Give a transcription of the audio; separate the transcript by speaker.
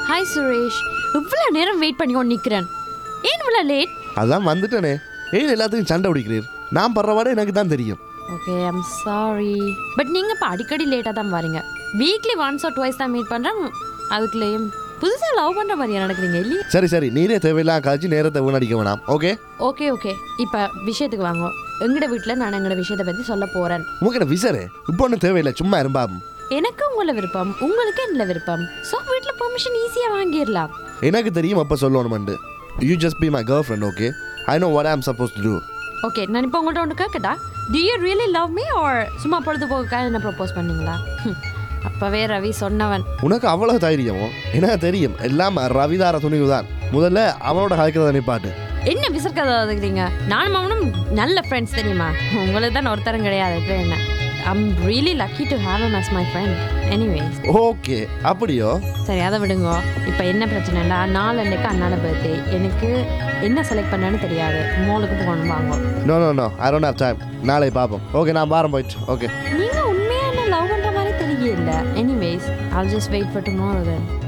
Speaker 1: hi Suresh இவ்வளோ நேரம் wait பண்ணி கொண்டு நிற்கிறேன் ஏன் இவ்வளோ லேட்
Speaker 2: அதான் வந்துட்டேனே ஏன் எல்லாத்துக்கும் சண்டை பிடிக்கிறீர் நான் படுற வாட எனக்கு தான் தெரியும்
Speaker 1: ஓகே ஐம் சாரி பட் நீங்கள் இப்போ அடிக்கடி லேட்டாக தான் வரீங்க வீக்லி ஒன்ஸ் ஆர் டுவைஸ் தான் மீட் பண்ணுறேன் அதுக்குள்ளேயும் புதுசாக லவ் பண்ணுற மாதிரியா நடக்குதுங்க இல்லையே
Speaker 2: சரி சரி நீரே தேவையில்லாம் கழிச்சு நேரத்தை வீணடிக்க வேணாம் ஓகே
Speaker 1: ஓகே ஓகே இப்போ விஷயத்துக்கு வாங்க எங்கட வீட்டில் நான் எங்களோட விஷயத்தை பற்றி சொல்ல போகிறேன்
Speaker 2: உங்ககிட்ட விசரு இப்போ ஒன்றும் தேவையில்லை சும்மா இருப்பாம்
Speaker 1: எனக்கு உங்களை விருப்பம் உங்களுக்கு என்ன விருப்பம் ஸோ வீட்டில் பெர்மிஷன் ஈஸியாக வாங்கிடலாம்
Speaker 2: எனக்கு தெரியும் அப்போ சொல்லணுமெண்டு you just be my girlfriend okay I know what I am supposed to two
Speaker 1: okay நான் இப்போ உங்கள்கிட்ட ஒன்று கேட்கட்டா do you really love me or சும்மா பொழுதுபோக்காக என்ன ப்ரப்போஸ் பண்ணீங்களா ஹம், அப்பவே ரவி சொன்னவன்
Speaker 2: உனக்கு அவ்வளோ தைரியமோ எனக்கு தெரியும் எல்லாம் ரவிதார துணிவு தான் முதல்ல அவனோட கலைக்கிறத நிப்பாட்டு
Speaker 1: என்ன விசர்க்கதாதுக்கிறீங்க நானும் அவனும் நல்ல ஃப்ரெண்ட்ஸ் தெரியுமா உங்களுக்கு தான் ஒருத்தரும் கிடையாது அப்புறம் என்ன I'm really lucky to have him as my friend anyways
Speaker 2: okay அப்படியோ
Speaker 1: சரி அதை விடுங்க இப்போ என்ன பிரச்சனைடா நாலன்னைக்கு அண்ணாட பர்த்டே எனக்கு என்ன செலக்ட் பண்ணேன்னு தெரியாது மோளுக்கு போகணும் வாங்க
Speaker 2: no no no I don't have time நாளை பார்ப்போம் ஓகே நான் பாரம் போயிட்டு ஓகே
Speaker 1: நீங்க உண்மையா என்ன லவ் பண்ற மாதிரி தெரியல anyways I'll just wait for tomorrow then